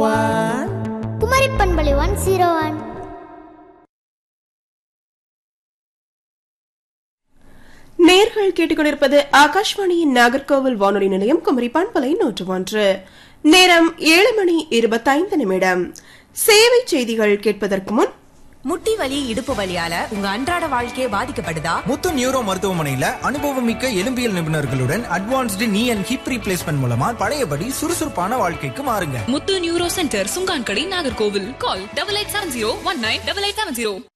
one Kumari பண்பலை one zero one நேர்கள் கேட்டுக்கொண்டிருப்பது ஆகாஷ்வாணியின் நாகர்கோவில் வானொலி நிலையம் குமரி பண்பலை நூற்று ஒன்று நேரம் ஏழு மணி இருபத்தைந்து நிமிடம் சேவை செய்திகள் கேட்பதற்கு முன் முட்டி வலி இடுப்பு வலியால உங்க அன்றாட வாழ்க்கையே பாதிக்கப்படுதா முத்து நியூரோ மருத்துவமனையில அனுபவமிக்க எலும்பியல் நிபுணர்களுடன் அட்வான்ஸ்டு நீ அண்ட் ஹிப் ரீப்ளேஸ்மெண்ட் மூலமா பழையபடி சுறுசுறுப்பான வாழ்க்கைக்கு மாறுங்க Muthu neuro centre Sunkankadai Nagercoil call double eight seven zero one nine double eight seven zero